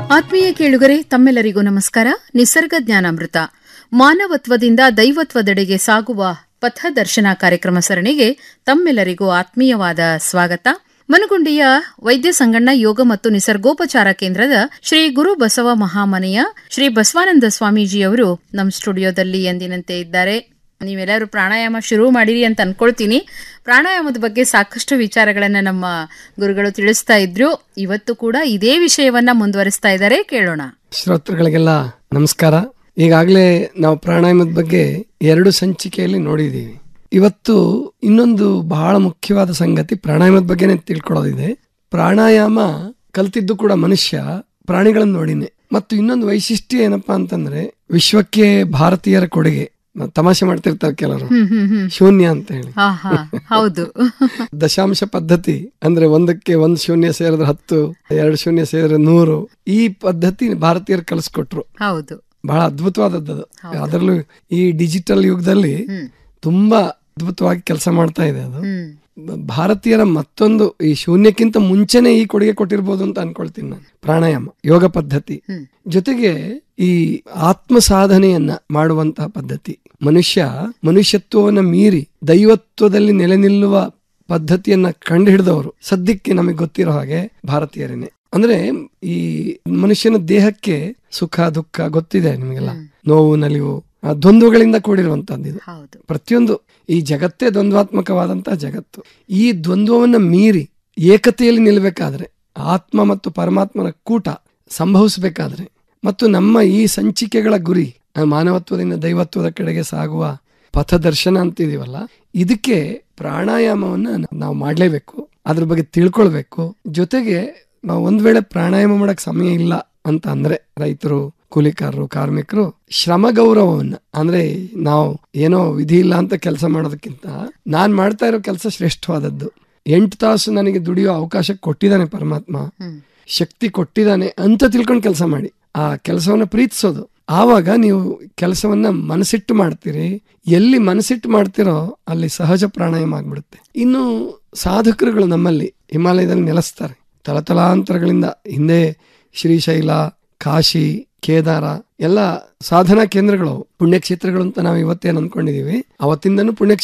ಆತ್ಮೀಯ ಕೇಳುಗರೆ ತಮ್ಮೆಲ್ಲರಿಗೂ ನಮಸ್ಕಾರ ನಿಸರ್ಗ ಜ್ಞಾನಾಮೃತ ಮಾನವತ್ವದಿಂದ ದೈವತ್ವದೆಡೆಗೆ ಸಾಗುವ ಪಥದರ್ಶನ ಕಾರ್ಯಕ್ರಮ ಸರಣಿಗೆ ತಮ್ಮೆಲ್ಲರಿಗೂ ಆತ್ಮೀಯವಾದ ಸ್ವಾಗತ ಮನಗುಂಡಿಯ ವೈದ್ಯ ಸಂಗಣ್ಣ ಯೋಗ ಮತ್ತು ನಿಸರ್ಗೋಪಚಾರ ಕೇಂದ್ರದ ಶ್ರೀ ಗುರು ಬಸವ ಮಹಾಮನೆಯ ಶ್ರೀ ಬಸವಾನಂದ ಸ್ವಾಮೀಜಿಯವರು ನಮ್ಮ ಸ್ಟುಡಿಯೋದಲ್ಲಿ ಎಂದಿನಂತೆ ಇದ್ದಾರೆ ನೀವೆಲ್ಲರೂ ಪ್ರಾಣಾಯಾಮ ಶುರು ಮಾಡಿರಿ ಅಂತ ಅನ್ಕೊಳ್ತೀನಿ ಪ್ರಾಣಾಯಾಮದ ಬಗ್ಗೆ ಸಾಕಷ್ಟು ವಿಚಾರಗಳನ್ನ ನಮ್ಮ ಗುರುಗಳು ತಿಳಿಸ್ತಾ ಇದ್ರು ಇವತ್ತು ಕೂಡ ಇದೇ ವಿಷಯವನ್ನ ಮುಂದುವರಿಸ್ತಾ ಇದ್ದಾರೆ ಕೇಳೋಣ ಶ್ರೋತೃಗಳಿಗೆಲ್ಲ ನಮಸ್ಕಾರ ಈಗಾಗಲೇ ನಾವು ಪ್ರಾಣಾಯಾಮದ ಬಗ್ಗೆ ಎರಡು ಸಂಚಿಕೆಯಲ್ಲಿ ನೋಡಿದ್ದೀವಿ ಇವತ್ತು ಇನ್ನೊಂದು ಬಹಳ ಮುಖ್ಯವಾದ ಸಂಗತಿ ಪ್ರಾಣಾಯಾಮದ ಬಗ್ಗೆನೇ ತಿಳ್ಕೊಳ್ಳೋದಿದೆ ಪ್ರಾಣಾಯಾಮ ಕಲ್ತಿದ್ದು ಕೂಡ ಮನುಷ್ಯ ಪ್ರಾಣಿಗಳನ್ನು ನೋಡಿನೇ ಮತ್ತು ಇನ್ನೊಂದು ವೈಶಿಷ್ಟ್ಯ ಏನಪ್ಪಾ ಅಂತಂದ್ರೆ ವಿಶ್ವಕ್ಕೆ ಭಾರತೀಯರ ಕೊಡುಗೆ ನಾವ್ ತಮಾಷೆ ಮಾಡ್ತಿರ್ತಾರೆ ಕೆಲವರು ಹ್ಮ್ ಹ್ಮ್ ಹ್ಮ್ ಶೂನ್ಯ ಅಂತ ಹೇಳಿ ಹಾ ಹಾ ಹೌದು ದಶಾಂಶ ಪದ್ಧತಿ ಅಂದ್ರೆ ಒಂದಕ್ಕೆ ಒಂದ್ ಶೂನ್ಯ ಸೇರಿದ್ರೆ ಹತ್ತು ಎರಡು ಶೂನ್ಯ ಸೇರಿದ್ರೆ ನೂರು ಈ ಪದ್ಧತಿ ಭಾರತೀಯರು ಕಲಿಸ್ಕೊಟ್ರು ಹೌದು ಬಹಳ ಅದ್ಭುತವಾದದ್ದು ಅದು ಅದರಲ್ಲೂ ಈ ಡಿಜಿಟಲ್ ಯುಗದಲ್ಲಿ ಹ್ಮ್ ತುಂಬಾ ಅದ್ಭುತವಾಗಿ ಕೆಲಸ ಮಾಡ್ತಾ ಇದೆ ಅದು ಹ್ಮ್ ಬ- ಭಾರತೀಯರ ಮತ್ತೊಂದು ಈ ಶೂನ್ಯಕ್ಕಿಂತ ಮುಂಚೆನೆ ಈ ಕೊಡುಗೆ ಕೊಟ್ಟಿರ್ಬೋದು ಅಂತ ಅನ್ಕೊಳ್ತೀನಿ ನಾನು ಪ್ರಾಣಾಯಾಮ ಯೋಗ ಪದ್ಧತಿ ಹ್ಮ್ ಜೊತೆಗೆ ಈ ಆತ್ಮ ಸಾಧನೆಯನ್ನ ಮಾಡುವಂತಹ ಪದ್ಧತಿ ಮನುಷ್ಯ ಮನುಷ್ಯತ್ವವನ್ನ ಮೀರಿ ದೈವತ್ವದಲ್ಲಿ ನೆಲೆ ನಿಲ್ಲುವ ಪದ್ಧತಿಯನ್ನ ಕಂಡು ಹಿಡಿದವರು ಸದ್ಯಕ್ಕೆ ನಮಗೆ ಗೊತ್ತಿರೋ ಹಾಗೆ ಭಾರತೀಯರೇನೆ ಅಂದ್ರೆ ಈ ಮನುಷ್ಯನ ದೇಹಕ್ಕೆ ಸುಖ ದುಃಖ ಗೊತ್ತಿದೆ ನಿಮಗೆಲ್ಲ ನೋವು ನಲಿವು ಆ ದ್ವಂದ್ವಗಳಿಂದ ಕೂಡಿರುವಂತದ್ದು ಇದು ಹೌದು ಪ್ರತಿಯೊಂದು ಈ ಜಗತ್ತೇ ದ್ವಂದ್ವಾತ್ಮಕವಾದಂತಹ ಜಗತ್ತು ಈ ದ್ವಂದ್ವವನ್ನ ಮೀರಿ ಏಕತೆಯಲ್ಲಿ ನಿಲ್ಲಬೇಕಾದ್ರೆ ಆತ್ಮ ಮತ್ತು ಪರಮಾತ್ಮನ ಕೂಟ ಸಂಭವಿಸಬೇಕಾದ್ರೆ ಮತ್ತು ನಮ್ಮ ಈ ಸಂಚಿಕೆಗಳ ಗುರಿ ಆ ಮಾನವತ್ವದಿಂದ ದೈವತ್ವದ ಕಡೆಗೆ ಸಾಗುವ ಪಥದರ್ಶನ ಅಂತಿದೀವಲ್ಲ ಇದಕ್ಕೆ ಪ್ರಾಣಾಯಾಮವನ್ನ ನಾವು ಮಾಡಲೇಬೇಕು ಅದ್ರ ಬಗ್ಗೆ ತಿಳ್ಕೊಳ್ಬೇಕು ಜೊತೆಗೆ ನಾವು ಒಂದ್ ವೇಳೆ ಪ್ರಾಣಾಯಾಮ ಮಾಡಕ್ ಸಮಯ ಇಲ್ಲ ಅಂತ ಅಂದ್ರೆ ರೈತರು ಕೂಲಿಕಾರರು ಕಾರ್ಮಿಕರು ಶ್ರಮ ಗೌರವವನ್ನ ಅಂದ್ರೆ ನಾವು ಏನೋ ವಿಧಿ ಇಲ್ಲ ಅಂತ ಕೆಲಸ ಮಾಡೋದಕ್ಕಿಂತ ನಾನ್ ಮಾಡ್ತಾ ಇರೋ ಕೆಲಸ ಶ್ರೇಷ್ಠವಾದದ್ದು ಎಂಟು ತಾಸು ನನಗೆ ದುಡಿಯೋ ಅವಕಾಶ ಕೊಟ್ಟಿದ್ದಾನೆ ಪರಮಾತ್ಮ ಹ್ಮ್ ಶಕ್ತಿ ಕೊಟ್ಟಿದ್ದಾನೆ ಅಂತ ತಿಳ್ಕೊಂಡು ಕೆಲಸ ಮಾಡಿ ಆ ಕೆಲಸವನ್ನ ಪ್ರೀತಿಸೋದು ಆವಾಗ ನೀವು ಕೆಲಸವನ್ನ ಮನಸ್ಸಿಟ್ಟು ಮಾಡ್ತೀರಿ ಎಲ್ಲಿ ಮನಸ್ಸಿಟ್ಟು ಮಾಡ್ತಿರೋ ಅಲ್ಲಿ ಸಹಜ ಪ್ರಾಣಾಯಾಮ ಆಗ್ಬಿಡುತ್ತೆ ಇನ್ನು ಸಾಧಕರುಗಳು ನಮ್ಮಲ್ಲಿ ಹಿಮಾಲಯದಲ್ಲಿ ನೆಲೆಸ್ತಾರೆ ತಲತಲಾಂತರಗಳಿಂದ ಹಿಂದೆ ಶ್ರೀಶೈಲ ಕಾಶಿ ಕೇದಾರ ಎಲ್ಲ ಸಾಧನಾ ಕೇಂದ್ರಗಳು ಅವು. ಪುಣ್ಯಕ್ಷೇತ್ರಗಳು ಅಂತ ನಾವು ಇವತ್ತೇನು ಅನ್ಕೊಂಡಿದೀವಿ ಅವತ್ತಿಂದನೂ ಪುಣ್ಯಕ್ಷೇತ್ರ